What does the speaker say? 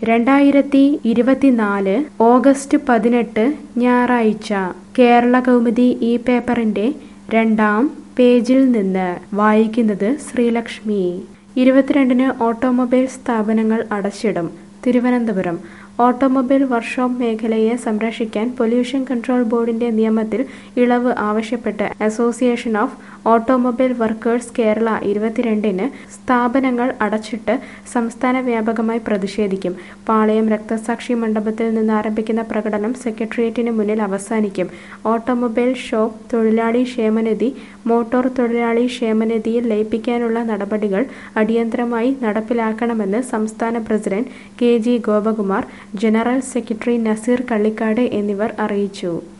രണ്ടായിരത്തി ഇരുപത്തിനാല് ഓഗസ്റ്റ് പതിനെട്ട് ഞായറാഴ്ച കേരള കൗമുദി ഈ പേപ്പറിന്റെ രണ്ടാം പേജിൽ നിന്ന് വായിക്കുന്നത് ശ്രീലക്ഷ്മി ഇരുപത്തിരണ്ടിന് ഓട്ടോമൊബൈൽ സ്ഥാപനങ്ങൾ അടച്ചിടും തിരുവനന്തപുരം ഓട്ടോമൊബൈൽ വർക്ക്ഷോപ്പ് മേഖലയെ സംരക്ഷിക്കാൻ പൊല്യൂഷൻ കൺട്രോൾ ബോർഡിന്റെ നിയമത്തിൽ ഇളവ് ആവശ്യപ്പെട്ട് association of automobile workers Kerala ഇരുപത്തിരണ്ടിന് സ്ഥാപനങ്ങൾ അടച്ചിട്ട് സംസ്ഥാന വ്യാപകമായി പ്രതിഷേധിക്കും പാളയം രക്തസാക്ഷി മണ്ഡപത്തിൽ നിന്ന് ആരംഭിക്കുന്ന പ്രകടനം സെക്രട്ടേറിയറ്റിന് മുന്നിൽ അവസാനിക്കും ഓട്ടോമൊബൈൽ ഷോപ്പ് തൊഴിലാളി ക്ഷേമനിധി മോട്ടോർ തൊഴിലാളി ക്ഷേമനിധിയിൽ ലയിപ്പിക്കാനുള്ള നടപടികൾ അടിയന്തരമായി നടപ്പിലാക്കണമെന്ന് സംസ്ഥാന president K G Gopakumar general secretary Naseer Kallikkad എന്നിവർ അറിയിച്ചു